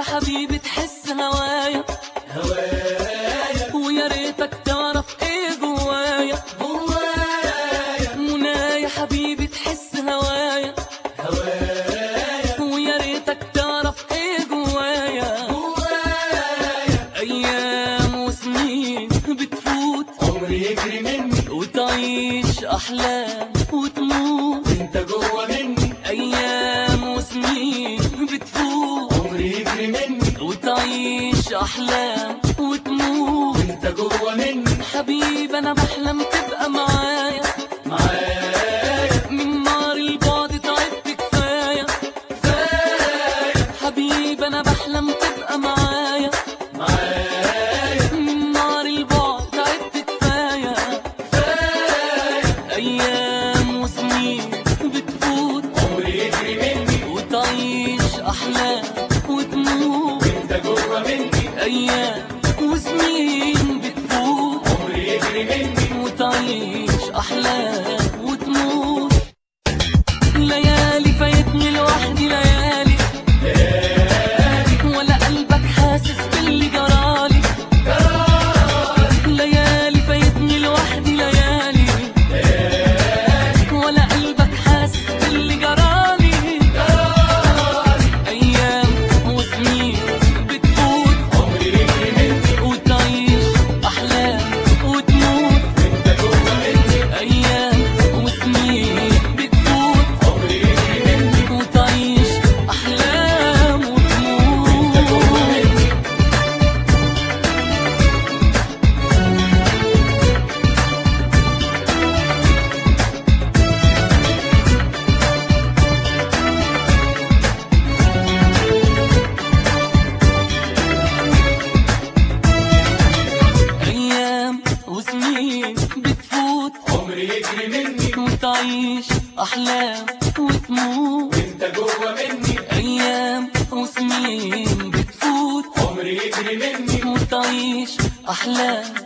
حبيبي تحس هوايا هوايا ويا ريتك تعرف ايه جوايا هوايا منى يا حبيبي تحس هوايا هوايا ويا ريتك تعرف ايه جوايا هوايا ايام وسنين بتفوت عمري يجري مني وتعيش احلام وتموت انت جوه مني ايام وسنين بتفوت عمري يجري مني وتعيش احلام وتموت انت جوه مني حبيبي انا بحلم تبقى معايا معايا من نار البعد تعبت كفايه كفاية حبيبي انا بحلم تبقى معايا معايا من نار البعد تعبت كفايه كفاية ايام وسنين بتفوت عمري يجري مني وتعيش احلام وتموت انت جوه مني ايام وسنين بتفوت عمري يجري مني وتعيش احلام وتموت ليالي فايتني لوحدي ليالي ولا قلبك حاسس باللي جرالي ليالي فايتني لوحدي ليالي ولا قلبك حاسس باللي جرالي ايام وسنين بتفوت عمري يجري مني وتعيش احلام وتموت انت جوه مني ايام وسنين بتفوت عمري يجري مني وتعيش احلام انت جوه وتموت مني ايام وسنين بتفوت عمري يجري مني وتعيش احلام وتموت انت جوه مني ايام وسنين بتفوت عمري يجري مني وتعيش احلام